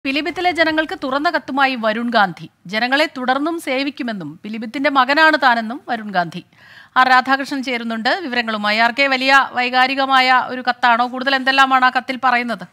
പിലിഭിത്തിലെ ജനങ്ങൾക്ക് തുറന്ന കത്തുമായി വരുൺ ഗാന്ധി ജനങ്ങളെ തുടർന്നും സേവിക്കുമെന്നും പിലിഭിത്തിന്റെ മകനാണ് താനെന്നും വരുൺ ഗാന്ധി ആർ രാധാകൃഷ്ണൻ ചേരുന്നുണ്ട് വിവരങ്ങളുമായി ആർ കെ വലിയ വൈകാരികമായ ഒരു കത്താണോ കൂടുതൽ എന്തെല്ലാമാണ് ആ കത്തിൽ പറയുന്നത്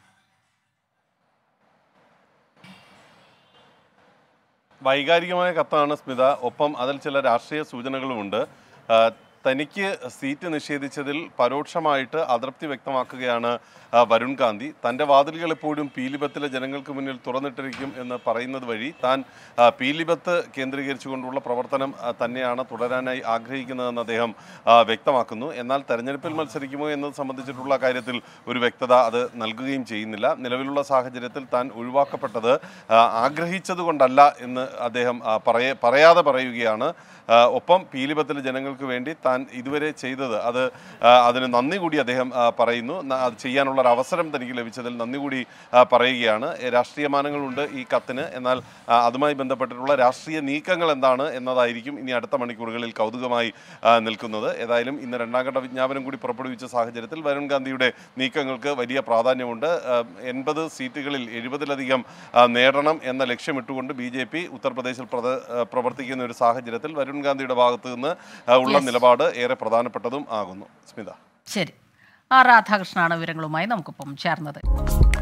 വൈകാരികമായ കത്താണ് സ്മിത ഒപ്പം അതിൽ ചില രാഷ്ട്രീയ സൂചനകളുമുണ്ട് ആ, തനിക്ക് സീറ്റ് നിഷേധിച്ചതിൽ പരോക്ഷമായിട്ട് അതൃപ്തി വ്യക്തമാക്കുകയാണ് ആ, വരുൺ ഗാന്ധി തൻ്റെ വാതിലുകൾ എപ്പോഴും പീലിബത്തിലെ ജനങ്ങൾക്ക് മുന്നിൽ തുറന്നിട്ടിരിക്കും എന്ന് പറയുന്നത് വഴി താൻ ആ, പീലിബത്ത് കേന്ദ്രീകരിച്ചുകൊണ്ടുള്ള പ്രവർത്തനം ആ, തന്നെയാണ് തുടരാനായി ആഗ്രഹിക്കുന്നതെന്ന് അദ്ദേഹം ആ, വ്യക്തമാക്കുന്നു എന്നാൽ തെരഞ്ഞെടുപ്പിൽ മത്സരിക്കുമോ എന്നത് സംബന്ധിച്ചിട്ടുള്ള കാര്യത്തിൽ ഒരു വ്യക്തത അത് നൽകുകയും ചെയ്യുന്നില്ല നിലവിലുള്ള സാഹചര്യത്തിൽ താൻ ഒഴിവാക്കപ്പെട്ടത് ആ, ആഗ്രഹിച്ചതുകൊണ്ടല്ല എന്ന് അദ്ദേഹം ആ, പറയ പറയാതെ പറയുകയാണ് ആ, ഒപ്പം പീലിബത്തിലെ ജനങ്ങൾക്ക് വേണ്ടി താൻ ഇതുവരെ ചെയ്തത് അത് ആ, അതിന് നന്ദി കൂടി അദ്ദേഹം ആ, പറയുന്നു ന- അത് ചെയ്യാനുള്ള ഒരു അവസരം തനിക്ക് ലഭിച്ചതിൽ നന്ദി കൂടി ആ, പറയുകയാണ് ഏ, രാഷ്ട്രീയ മാനങ്ങളുണ്ട് ഈ കത്തിന് എന്നാൽ ആ, അതുമായി ബന്ധപ്പെട്ടിട്ടുള്ള രാഷ്ട്രീയ നീക്കങ്ങൾ എന്താണ് എന്നതായിരിക്കും ഇനി അടുത്ത മണിക്കൂറുകളിൽ കൗതുകമായി ആ, നിൽക്കുന്നത് ഏതായാലും ഇന്ന് രണ്ടാം ഘട്ട വിജ്ഞാപനം കൂടി പുറപ്പെടുവിച്ച സാഹചര്യത്തിൽ വരുൺ ഗാന്ധിയുടെ നീക്കങ്ങൾക്ക് വലിയ പ്രാധാന്യമുണ്ട് എൺപത് സീറ്റുകളിൽ എഴുപതിലധികം ആ, നേടണം എന്ന ലക്ഷ്യമിട്ടുകൊണ്ട് ബി ജെ പി ഉത്തർപ്രദേശിൽ പ്രത- ആ, പ്രവർത്തിക്കുന്ന ഒരു സാഹചര്യത്തിൽ വരുൺ ഗാന്ധിയുടെ ഭാഗത്തു നിന്ന് ആ, ഉള്ള Yes. നിലപാട് ഏറെ പ്രധാനപ്പെട്ടതും ആകുന്നു സ്മിത ശരി ആർ രാധാകൃഷ്ണനാണ് വിവരങ്ങളുമായി നമുക്കൊപ്പം ചേർന്നത്